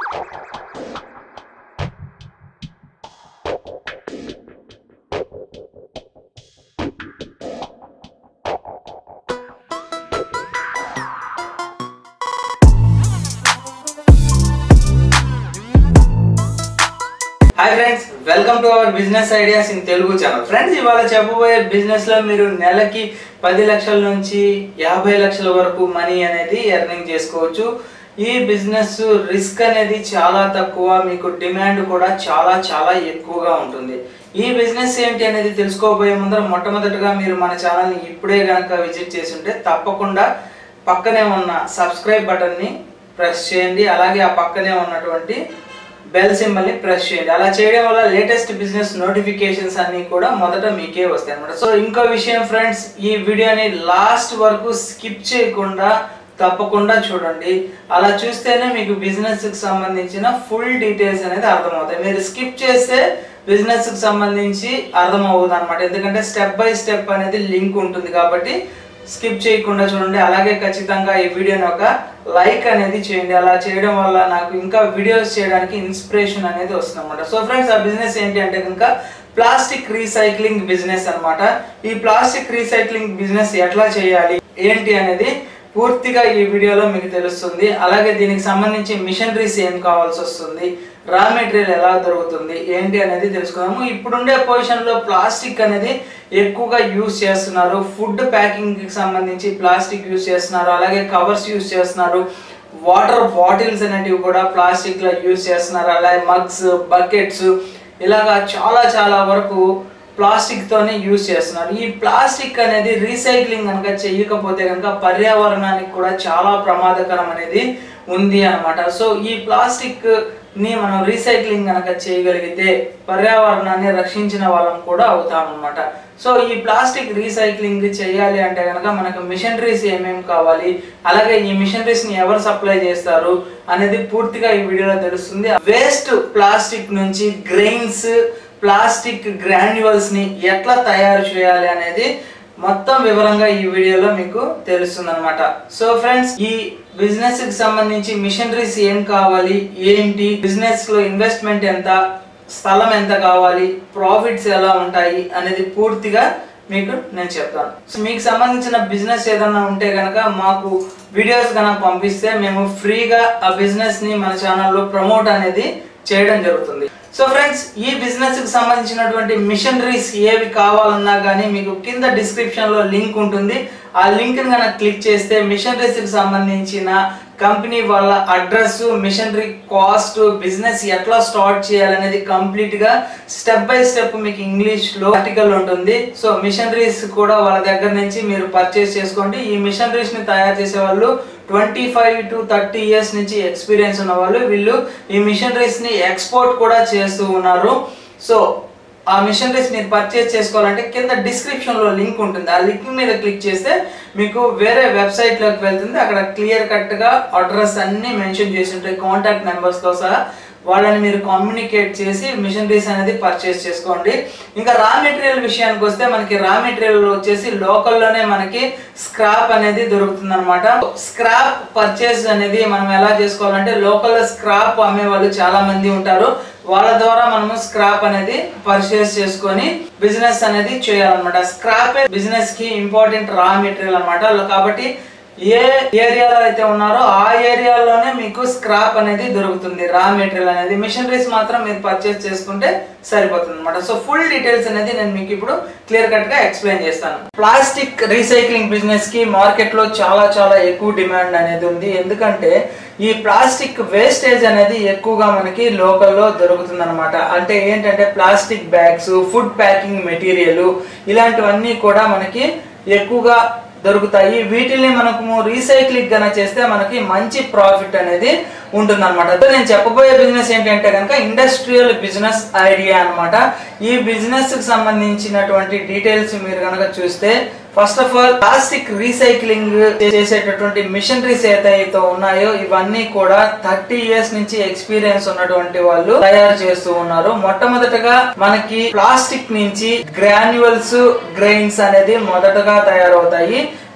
hi friends welcome to our business ideas in Telugu channel friends ఇవాళ చెప్పబోయే business లో మీరు నెలకి పది లక్షల నుంచి యాభై లక్షల వరకు మనీ అనేది ఎర్నింగ్ చేసుకోవచ్చు ఈ బిజినెస్ రిస్క్ అనేది చాలా తక్కువ మీకు డిమాండ్ కూడా చాలా చాలా ఎక్కువగా ఉంటుంది ఈ బిజినెస్ ఏంటి అనేది తెలుసుకోబోయే ముందర మొట్టమొదటిగా మీరు మన ఛానల్ని ఇప్పుడే కనుక విజిట్ చేసి ఉంటే తప్పకుండా పక్కనే ఉన్న సబ్స్క్రైబ్ బటన్ని ప్రెస్ చేయండి అలాగే ఆ పక్కనే ఉన్నటువంటి బెల్ సింబల్ ని ప్రెస్ చేయండి అలా చేయడం వల్ల లేటెస్ట్ బిజినెస్ నోటిఫికేషన్స్ అన్ని కూడా మొదట మీకే వస్తాయి అనమాట సో ఇంకో విషయం ఫ్రెండ్స్ ఈ వీడియోని లాస్ట్ వరకు స్కిప్ చేయకుండా తప్పకుండా చూడండి అలా చూస్తేనే మీకు బిజినెస్ కి సంబంధించిన ఫుల్ డీటెయిల్స్ అనేది అర్థమవుతాయి మీరు స్కిప్ చేస్తే బిజినెస్ కి సంబంధించి అర్థమవుతుంది అనమాట ఎందుకంటే స్టెప్ బై స్టెప్ అనేది లింక్ ఉంటుంది కాబట్టి స్కిప్ చేయకుండా చూడండి అలాగే ఖచ్చితంగా ఈ వీడియోని ఒక లైక్ అనేది చేయండి అలా చేయడం వల్ల నాకు ఇంకా వీడియోస్ చేయడానికి ఇన్స్పిరేషన్ అనేది వస్తుంది అనమాట సో ఫ్రెండ్స్ ఆ బిజినెస్ ఏంటి అంటే కనుక ప్లాస్టిక్ రీసైక్లింగ్ బిజినెస్ అన్నమాట ఈ ప్లాస్టిక్ రీసైక్లింగ్ బిజినెస్ ఎట్లా చేయాలి ఏంటి అనేది పూర్తిగా ఈ వీడియోలో మీకు తెలుస్తుంది అలాగే దీనికి సంబంధించి మిషనరీస్ ఏం కావాల్సి వస్తుంది రా మెటీరియల్ ఎలా దొరుకుతుంది ఏంటి అనేది తెలుసుకుందాము ఇప్పుడుండే పొజిషన్లో ప్లాస్టిక్ అనేది ఎక్కువగా యూస్ చేస్తున్నారు ఫుడ్ ప్యాకింగ్కి సంబంధించి ప్లాస్టిక్ యూస్ చేస్తున్నారు అలాగే కవర్స్ యూస్ చేస్తున్నారు వాటర్ బాటిల్స్ అనేటివి కూడా ప్లాస్టిక్లో యూస్ చేస్తున్నారు అలాగే మగ్స్ బకెట్స్ ఇలాగా చాలా చాలా వరకు ప్లాస్టిక్ తోనే యూజ్ చేస్తున్నారు ఈ ప్లాస్టిక్ అనేది రీసైక్లింగ్ కనుక చేయకపోతే కనుక పర్యావరణానికి కూడా చాలా ప్రమాదకరం అనేది ఉంది అన్నమాట సో ఈ ప్లాస్టిక్ ని మనం రీసైక్లింగ్ కనుక చేయగలిగితే పర్యావరణాన్ని రక్షించిన వాళ్ళం కూడా అవుతాం అన్నమాట సో ఈ ప్లాస్టిక్ రీసైక్లింగ్ చేయాలి అంటే కనుక మనకు మిషనరీస్ ఏమేమి కావాలి అలాగే ఈ మిషనరీస్ ని ఎవరు సప్లై చేస్తారు అనేది పూర్తిగా ఈ వీడియోలో తెలుస్తుంది వేస్ట్ ప్లాస్టిక్ నుంచి గ్రెయిన్స్ ప్లాస్టిక్ గ్రాన్యువల్స్ ని ఎట్లా తయారు చేయాలి అనేది మొత్తం వివరంగా ఈ వీడియోలో మీకు తెలుస్తుంది అనమాట సో ఫ్రెండ్స్ ఈ బిజినెస్ కి సంబంధించి మిషనరీస్ ఏం కావాలి ఏంటి బిజినెస్ లో ఇన్వెస్ట్మెంట్ ఎంత స్థలం ఎంత కావాలి ప్రాఫిట్స్ ఎలా ఉంటాయి అనేది పూర్తిగా మీకు నేను చెప్తాను సో మీకు సంబంధించిన బిజినెస్ ఏదన్నా ఉంటే కనుక మాకు వీడియోస్ కనుక పంపిస్తే మేము ఫ్రీగా ఆ బిజినెస్ ని మన ఛానల్లో ప్రమోట్ అనేది చేయడం జరుగుతుంది సో ఫ్రెండ్స్ ఈ బిజినెస్ కి సంబంధించినటువంటి మిషనరీస్ ఏవి కావాలన్నా కానీ మీకు కింద డిస్క్రిప్షన్ లో లింక్ ఉంటుంది ఆ లింక్ ని కనుక క్లిక్ చేస్తే మిషనరీస్ కి సంబంధించిన కంపెనీ వాళ్ళ అడ్రస్ మిషనరీ కాస్ట్ బిజినెస్ ఎట్లా స్టార్ట్ చేయాలనేది కంప్లీట్ గా స్టెప్ బై స్టెప్ మీకు ఇంగ్లీష్ లో ఆర్టికల్ ఉంటుంది సో మిషనరీస్ కూడా వాళ్ళ దగ్గర నుంచి మీరు పర్చేస్ చేసుకోండి ఈ మిషనరీస్ ని తయారు చేసే వాళ్ళు twenty five to thirty years నుంచి ఎక్స్పీరియన్స్ ఉన్న వాళ్ళు వీళ్ళు ఈ మిషనరీస్ ని ఎక్స్పోర్ట్ కూడా చేస్తూ ఉన్నారు సో ఆ మిషనరీస్ మీరు పర్చేస్ చేసుకోవాలంటే కింద డిస్క్రిప్షన్ లో లింక్ ఉంటుంది ఆ లింక్ మీద క్లిక్ చేస్తే మీకు వేరే వెబ్సైట్ లోకి వెళ్తుంది అక్కడ క్లియర్ కట్ గా అడ్రస్ అన్ని మెన్షన్ చేసి ఉంటాయి కాంటాక్ట్ నెంబర్స్ తో సహా వాళ్ళని మీరు కమ్యూనికేట్ చేసి మిషనరీస్ అనేది పర్చేస్ చేసుకోండి ఇంకా రా మెటీరియల్ విషయానికి వస్తే మనకి రా మెటీరియల్ వచ్చేసి లోకల్లోనే మనకి స్క్రాప్ అనేది దొరుకుతుంది అనమాట స్క్రాప్ పర్చేస్ అనేది మనం ఎలా చేసుకోవాలంటే లోకల్ స్క్రాప్ అమ్మే వాళ్ళు చాలా మంది ఉంటారు వాళ్ళ ద్వారా మనము స్క్రాప్ అనేది పర్చేస్ చేసుకొని బిజినెస్ అనేది చేయాలన్నమాట స్క్రాప్ బిజినెస్ కి ఇంపార్టెంట్ రా మెటీరియల్ అనమాట కాబట్టి ఏ ఏరియాలో అయితే ఉన్నారో ఆ ఏరియాలోనే మీకు స్క్రాప్ అనేది దొరుకుతుంది రా మెటీరియల్ అనేది మిషనరీస్ మాత్రం మీరు పర్చేస్ చేసుకుంటే సరిపోతుంది అనమాట సో ఫుల్ డీటెయిల్స్ అనేది నేను మీకు ఇప్పుడు క్లియర్ కట్ గా ఎక్స్ప్లెయిన్ చేస్తాను ప్లాస్టిక్ రీసైక్లింగ్ బిజినెస్ కి మార్కెట్ లో చాలా చాలా ఎక్కువ డిమాండ్ అనేది ఉంది ఎందుకంటే ఈ ప్లాస్టిక్ వేస్టేజ్ అనేది ఎక్కువగా మనకి లోకల్లో దొరుకుతుంది అనమాట అంటే ఏంటంటే plastic bags food packing material ఇలాంటివన్నీ కూడా మనకి ఎక్కువగా దొరుకుతాయి వీటిని మనకు రీసైక్లింగ్ గన చేస్తే మనకి మంచి ప్రాఫిట్ అనేది ఉంటుంది అనమాట నేను చెప్పబోయే బిజినెస్ ఏంటంటే కనుక ఇండస్ట్రియల్ బిజినెస్ ఐడియా అన్నమాట ఈ బిజినెస్ కి సంబంధించినటువంటి డీటెయిల్స్ మీరు కనుక చూస్తే first of all plastic recycling చేసేటటువంటి మిషనరీస్ ఏదైతే ఉన్నాయో ఇవన్నీ కూడా థర్టీ ఇయర్స్ నుంచి ఎక్స్పీరియన్స్ ఉన్నటువంటి వాళ్ళు తయారు చేస్తూ ఉన్నారు మొట్టమొదటగా మనకి ప్లాస్టిక్ నుంచి గ్రాన్యువల్స్ గ్రెయిన్స్ అనేది మొదటగా తయారవుతాయి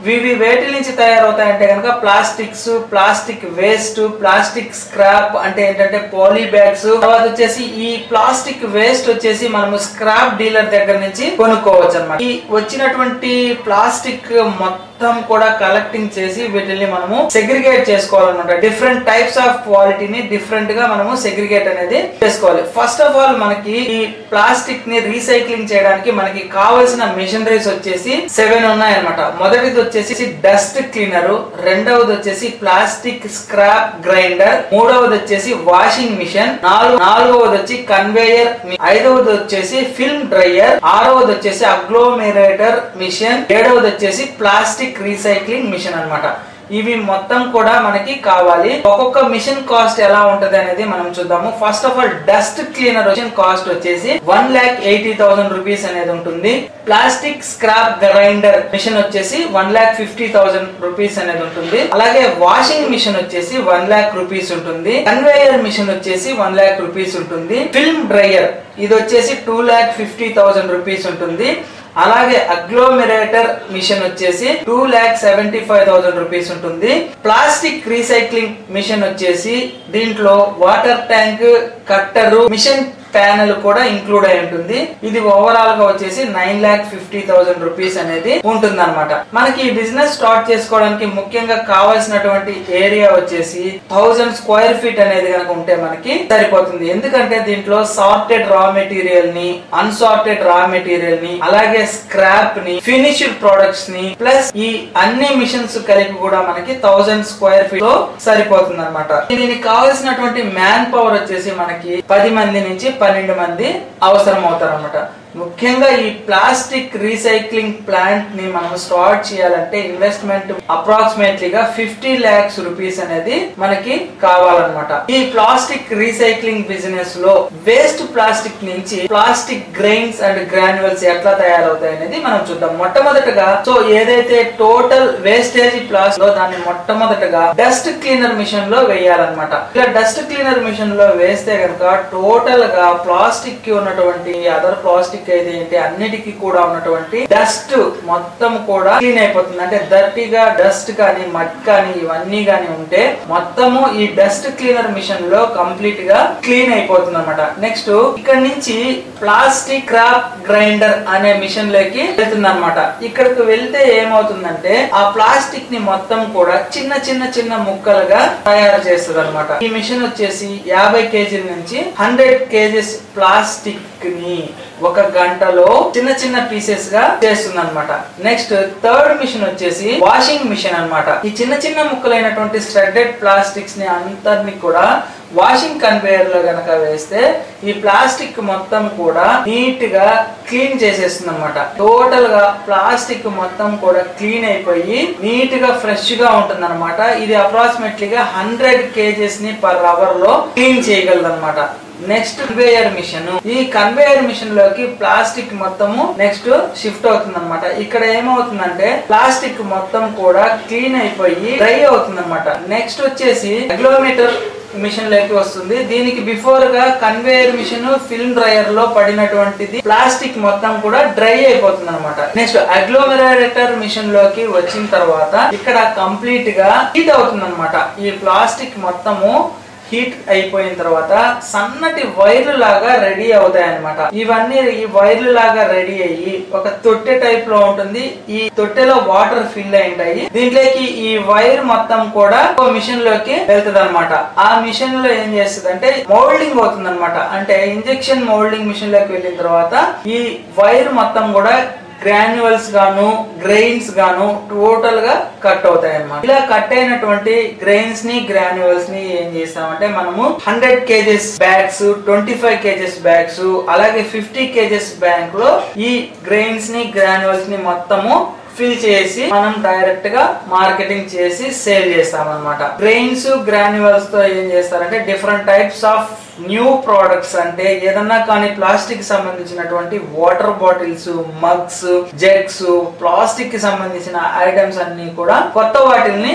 ఇవి వేటి నుంచి తయారవుతాయంటే కనుక plastics plastic waste plastic scrap అంటే ఏంటంటే పాలీ బ్యాగ్స్ తర్వాత వచ్చేసి ఈ ప్లాస్టిక్ వేస్ట్ వచ్చేసి మనము స్క్రాప్ డీలర్ దగ్గర నుంచి కొనుక్కోవచ్చు అనమాట ఈ వచ్చినటువంటి ప్లాస్టిక్ మొత్తం కూడా కలెక్టింగ్ చేసి వీటిని మనము సెగ్రిగేట్ చేసుకోవాలన్నమాట డిఫరెంట్ టైప్స్ ఆఫ్ క్వాలిటీని డిఫరెంట్ గా మనము సెగ్రిగేట్ అనేది చేసుకోవాలి ఫస్ట్ ఆఫ్ ఆల్ మనకి ఈ ప్లాస్టిక్ ని రీసైక్లింగ్ చేయడానికి మనకి కావలసిన మిషనరీస్ వచ్చేసి సెవెన్ ఉన్నాయి అనమాట మొదటిది వచ్చేసి డస్ట్ క్లీనర్ రెండవది వచ్చేసి ప్లాస్టిక్ స్క్రాప్ గ్రైండర్ మూడవది వచ్చేసి వాషింగ్ మిషన్ నాలుగు నాలుగవది వచ్చి కన్వేయర్ ఐదవది వచ్చేసి ఫిల్మ్ డ్రైయర్ ఆరవది వచ్చేసి అగ్లోమెరేటర్ మిషన్ ఏడవది వచ్చేసి ప్లాస్టిక్ రీసైక్లింగ్ మిషన్ అన్నమాట ఇవి మొత్తం కూడా మనకి కావాలి ఒక్కొక్క మిషన్ కాస్ట్ ఎలా ఉంటది అనేది మనం చూద్దాము first of all dust cleaner machine cost వచ్చేసి one lakh eighty thousand rupees అనేది ఉంటుంది ప్లాస్టిక్ స్క్రాప్ గ్రైండర్ మిషన్ వచ్చేసి one lakh fifty thousand rupees అనేది ఉంటుంది అలాగే వాషింగ్ మిషన్ వచ్చేసి వన్ ల్యాక్ రూపీస్ ఉంటుంది కన్వేయర్ మిషన్ వచ్చేసి వన్ ల్యాక్ రూపీస్ ఉంటుంది ఫిల్మ్ డ్రైయర్ ఇది వచ్చేసి two lakh fifty thousand rupees ఉంటుంది అలాగే అగ్లోమెరేటర్ మిషన్ వచ్చేసి two lakh seventy five thousand rupees ఉంటుంది ప్లాస్టిక్ రీసైక్లింగ్ మిషన్ వచ్చేసి దీంట్లో water tank cutter machine panel కూడా ఇంక్లూడ్ అయి ఉంటుంది ఇది ఓవరాల్ గా వచ్చేసి nine lakh fifty thousand rupees అనేది ఉంటుంది మనకి ఈ బిజినెస్ స్టార్ట్ చేసుకోవడానికి ముఖ్యంగా కావాల్సినటువంటి ఏరియా వచ్చేసి థౌసండ్ స్క్వేర్ ఫీట్ అనేది కనుక ఉంటే మనకి సరిపోతుంది ఎందుకంటే దీంట్లో సార్టెడ్ రా మెటీరియల్ ని అన్సార్టెడ్ రా మెటీరియల్ ని అలాగే స్క్రాప్ ని ఫినిష్డ్ ప్రొడక్ట్స్ ని ప్లస్ ఈ అన్ని మిషన్స్ కలిపి కూడా మనకి థౌసండ్ స్క్వేర్ ఫీట్ లో సరిపోతుంది అనమాట దీనికి కావాల్సినటువంటి మ్యాన్ పవర్ వచ్చేసి మనకి పది మంది నుంచి పన్నెండు మంది అవసరం అవుతారు అనమాట ముఖ్యంగా ఈ ప్లాస్టిక్ రీసైక్లింగ్ ప్లాంట్ ని మనం స్టార్ట్ చేయాలంటే ఇన్వెస్ట్మెంట్ అప్రాక్సిమేట్లీగా ఫిఫ్టీ ల్యాక్స్ రూపీస్ అనేది మనకి కావాలన్నమాట ఈ ప్లాస్టిక్ రీసైక్లింగ్ బిజినెస్ లో వేస్ట్ ప్లాస్టిక్ నుంచి ప్లాస్టిక్ గ్రెయిన్స్ అండ్ గ్రాన్యువల్స్ ఎట్లా తయారవుతాయి అనేది మనం చూద్దాం మొట్టమొదటగా సో ఏదైతే టోటల్ వేస్టేజ్ ప్లాస్టిక్ లో దాన్ని మొట్టమొదటగా డస్ట్ క్లీనర్ మిషన్ లో వేయాలన్నమాట ఇలా డస్ట్ క్లీనర్ మిషన్ లో వేస్తే కనుక టోటల్ గా ప్లాస్టిక్ కి ఉన్నటువంటి అదర్ ప్లాస్టిక్ అయితే ఏంటి అన్నిటికీ కూడా ఉన్నటువంటి డస్ట్ మొత్తం కూడా క్లీన్ అయిపోతుంది అంటే డర్టీగా డస్ట్ కానీ మడ్ కానీ ఇవన్నీ కానీ ఉంటే మొత్తము ఈ డస్ట్ క్లీనర్ మిషన్ లో కంప్లీట్ గా క్లీన్ అయిపోతుంది అనమాట నెక్స్ట్ ఇక్కడ నుంచి ప్లాస్టిక్ క్రాప్ గ్రైండర్ అనే మిషన్ లోకి వెళ్తుంది అనమాట ఇక్కడికి వెళ్తే ఏమవుతుందంటే ఆ ప్లాస్టిక్ ని మొత్తం కూడా చిన్న చిన్న చిన్న ముక్కలుగా తయారు చేస్తుంది అనమాట ఈ మిషన్ వచ్చేసి యాభై కేజీల నుంచి హండ్రెడ్ కేజీస్ ప్లాస్టిక్ ని ఒక గంటలో చిన్న చిన్న పీసెస్ గా చేస్తుంది అనమాట నెక్స్ట్ థర్డ్ మిషన్ వచ్చేసి వాషింగ్ మిషన్ అన్నమాట ఈ చిన్న చిన్న ముక్కలైనటువంటి స్ట్రెడెడ్ ప్లాస్టిక్స్ ని అంతర్ని కూడా వాషింగ్ కన్వేయర్ లో గనక వేస్తే ఈ ప్లాస్టిక్ మొత్తం కూడా నీట్ గా క్లీన్ చేసేస్తుంది అనమాట టోటల్ గా ప్లాస్టిక్ మొత్తం కూడా క్లీన్ అయిపోయి నీట్ గా ఫ్రెష్ గా ఉంటుంది అనమాట ఇది అప్రాక్సిమేట్లీగా హండ్రెడ్ కేజెస్ ని పర్ అవర్ లో క్లీన్ చేయగలదు అనమాట నెక్స్ట్ కన్వేయర్ మిషన్ ఈ కన్వేయర్ మిషన్ లోకి ప్లాస్టిక్ మొత్తము నెక్స్ట్ షిఫ్ట్ అవుతుంది అనమాట ఇక్కడ ఏమవుతుందంటే ప్లాస్టిక్ మొత్తం కూడా క్లీన్ అయిపోయి డ్రై అవుతుంది అనమాట నెక్స్ట్ వచ్చేసి అగ్లోమీటర్ మిషన్ లోకి వస్తుంది దీనికి బిఫోర్ గా కన్వేయర్ మిషన్ ఫిల్మ్ డ్రైయర్ లో పడినటువంటిది ప్లాస్టిక్ మొత్తం కూడా డ్రై అయిపోతుంది అనమాట నెక్స్ట్ అగ్లోమెరేటర్ మిషన్ లోకి వచ్చిన తర్వాత ఇక్కడ కంప్లీట్ గా హీట్ అవుతుంది అనమాట ఈ ప్లాస్టిక్ మొత్తము హీట్ అయిపోయిన తర్వాత సన్నటి వైర్లు లాగా రెడీ అవుతాయి అనమాట ఇవన్నీ ఈ వైర్లు లాగా రెడీ అయ్యి ఒక తొట్టె టైప్ లో ఉంటుంది ఈ తొట్టెలో వాటర్ ఫిల్ అయి ఉంటాయి దీంట్లోకి ఈ వైర్ మొత్తం కూడా ఒక మిషన్ లోకి వెళ్తుంది అనమాట ఆ మిషన్ లో ఏం చేస్తుంది అంటే మౌల్డింగ్ అవుతుంది అనమాట అంటే ఇంజెక్షన్ మౌల్డింగ్ మిషన్ లోకి వెళ్ళిన తర్వాత ఈ వైర్ మొత్తం కూడా గ్రాన్యువల్స్ గాను గ్రెయిన్స్ గాను టోటల్ గా కట్ అవుతాయి అన్నమాట ఇలా కట్ అయినటువంటి గ్రెయిన్స్ ని గ్రాన్యువల్స్ ని ఏం చేస్తామంటే మనము hundred kgs bags twenty five kgs bags అలాగే ఫిఫ్టీ కేజెస్ బ్యాంక్ లో ఈ గ్రెయిన్స్ ని గ్రాన్యువల్స్ ని మొత్తము ఫిల్ చేసి మనం డైరెక్ట్ గా మార్కెటింగ్ చేసి సేల్ చేస్తాం అనమాట గ్రెయిన్స్ గ్రాన్యువల్స్ తో ఏం చేస్తారంటే different types of new products అంటే ఏదన్నా కానీ ప్లాస్టిక్ సంబంధించినటువంటి water bottles mugs jugs plastic కి సంబంధించిన ఐటమ్స్ అన్ని కూడా కొత్త వాటిల్ని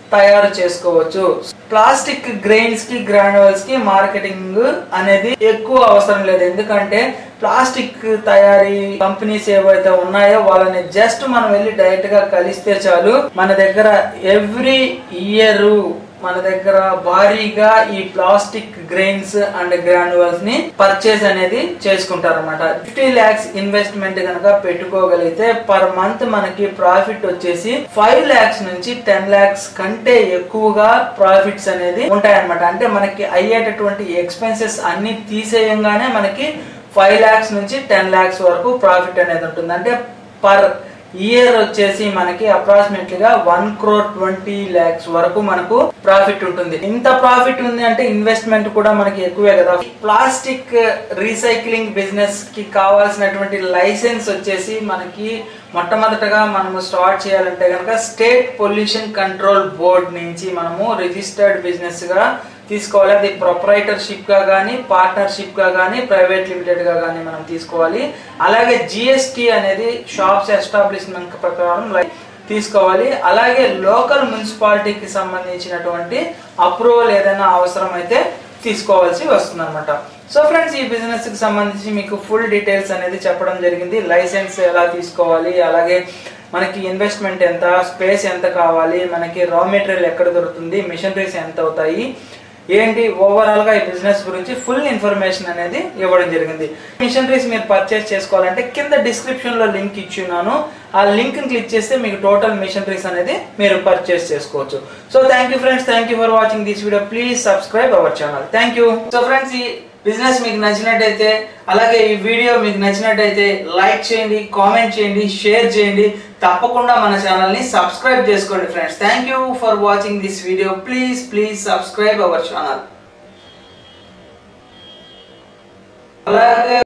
తయారు చేసుకోవచ్చు ప్లాస్టిక్ గ్రెయిన్స్ కి గ్రానువల్స్ కి మార్కెటింగ్ అనేది ఎక్కువ అవసరం లేదు ఎందుకంటే ప్లాస్టిక్ తయారీ కంపెనీస్ ఏవైతే ఉన్నాయో వాళ్ళని జస్ట్ మనం వెళ్ళి డైరెక్ట్ గా కలిస్తే చాలు మన దగ్గర ఎవ్రీ ఇయర్ మన దగ్గర భారీగా ఈ ప్లాస్టిక్ గ్రెయిన్స్ అండ్ గ్రానువల్స్ ని పర్చేస్ అనేది చేసుకుంటారు అనమాట ఫిఫ్టీ ల్యాక్స్ ఇన్వెస్ట్మెంట్ కనుక పెట్టుకోగలిగితే పర్ మంత్ మనకి ప్రాఫిట్ వచ్చేసి ఫైవ్ ల్యాక్స్ నుంచి టెన్ ల్యాక్స్ కంటే ఎక్కువగా ప్రాఫిట్స్ అనేది ఉంటాయన్నమాట అంటే మనకి అయ్యేటటువంటి ఎక్స్పెన్సెస్ అన్ని తీసేయంగానే మనకి ఫైవ్ ల్యాక్స్ నుంచి టెన్ ల్యాక్స్ వరకు ప్రాఫిట్ అనేది ఉంటుంది అంటే పర్ ఇయర్ వచ్చేసి మనకి అప్రాక్సిమేట్లీగా వన్ క్రోర్ ట్వంటీ ల్యాక్స్ వరకు మనకు ప్రాఫిట్ ఉంటుంది ఇంత ప్రాఫిట్ ఉంది అంటే ఇన్వెస్ట్మెంట్ కూడా మనకి ఎక్కువే కదా ప్లాస్టిక్ రీసైక్లింగ్ బిజినెస్ కి కావాల్సినటువంటి లైసెన్స్ వచ్చేసి మనకి మొట్టమొదటగా మనము స్టార్ట్ చేయాలంటే కనుక స్టేట్ పొల్యూషన్ కంట్రోల్ బోర్డ్ నుంచి మనము రిజిస్టర్డ్ బిజినెస్ గా తీసుకోవాలి అది ప్రొపరైటర్షిప్ గా కానీ పార్ట్నర్షిప్ గా కానీ ప్రైవేట్ లిమిటెడ్ గా కానీ మనం తీసుకోవాలి అలాగే జిఎస్టి అనేది షాప్స్ ఎస్టాబ్లిష్మెంట్ ప్రకారం లై- తీసుకోవాలి అలాగే లోకల్ మున్సిపాలిటీకి సంబంధించినటువంటి అప్రూవల్ ఏదైనా అవసరం అయితే తీసుకోవాల్సి వస్తుంది అనమాట సో ఫ్రెండ్స్ ఈ బిజినెస్ కి సంబంధించి మీకు ఫుల్ డీటెయిల్స్ అనేది చెప్పడం జరిగింది లైసెన్స్ ఎలా తీసుకోవాలి అలాగే మనకి ఇన్వెస్ట్మెంట్ ఎంత స్పేస్ ఎంత కావాలి మనకి రా మెటీరియల్ ఎక్కడ దొరుకుతుంది మిషనరీస్ ఎంత అవుతాయి ఏంటి ఓవరాల్ గా ఈ బిజినెస్ గురించి ఫుల్ ఇన్ఫర్మేషన్ అనేది ఇవ్వడం జరిగింది మిషనరీస్ మీరు పర్చేస్ చేసుకోవాలంటే కింద డిస్క్రిప్షన్ లో లింక్ ఇచ్చున్నాను ఆ లింక్ క్లిక్ చేస్తే మీకు టోటల్ మిషనరీస్ అనేది మీరు పర్చేస్ చేసుకోవచ్చు so thank you friends thank you for watching this video please subscribe our channel thank you so friends ఈ బిజినెస్ మీకు నచ్చినట్టయితే అలాగే ఈ వీడియో మీకు నచ్చినట్టయితే లైక్ చేయండి కామెంట్ చేయండి షేర్ చేయండి తప్పకుండా మన ఛానల్ని సబ్స్క్రైబ్ చేసుకోండి friends thank you for watching this video please please subscribe our channel అలాగే